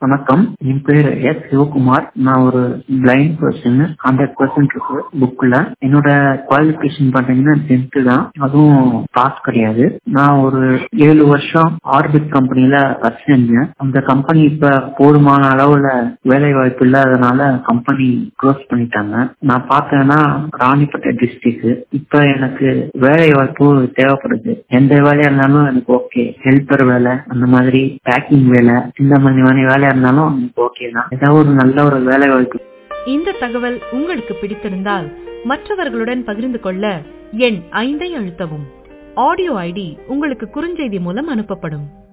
வணக்கம் என் பேரு எஸ் சிவகுமார் நான் ஒரு பிளைண்ட் பர்சன் ஹண்ட்ரட் பர்சன்ட் இருக்கு புக்ல என்னோட குவாலிபிகேஷன் பாத்தீங்கன்னா டென்த்து தான் அதுவும் பாஸ் கிடையாது நான் ஒரு ஏழு வருஷம் ஆர்பிட் கம்பெனில ஒர்க் செஞ்சேன் அந்த கம்பெனி இப்ப போதுமான அளவுல வேலை வாய்ப்பு இல்லாதனால கம்பெனி க்ளோஸ் பண்ணிட்டாங்க நான் பார்த்தேன்னா ராணிப்பேட்டை டிஸ்ட்ரிக்ட் இப்ப எனக்கு வேலை வாய்ப்பு தேவைப்படுது எந்த வேலையா இருந்தாலும் எனக்கு ஓகே ஹெல்பர் வேலை அந்த மாதிரி பேக்கிங் வேலை இந்த மாதிரி வேலையா இருந்தாலும் எனக்கு ஓகே தான் ஏதாவது ஒரு நல்ல ஒரு வேலை வாய்ப்பு இந்த தகவல் உங்களுக்கு பிடித்திருந்தால் மற்றவர்களுடன் பகிர்ந்து கொள்ள எண் ஐந்தை அழுத்தவும் ஆடியோ ஐடி உங்களுக்கு குறுஞ்செய்தி மூலம் அனுப்பப்படும்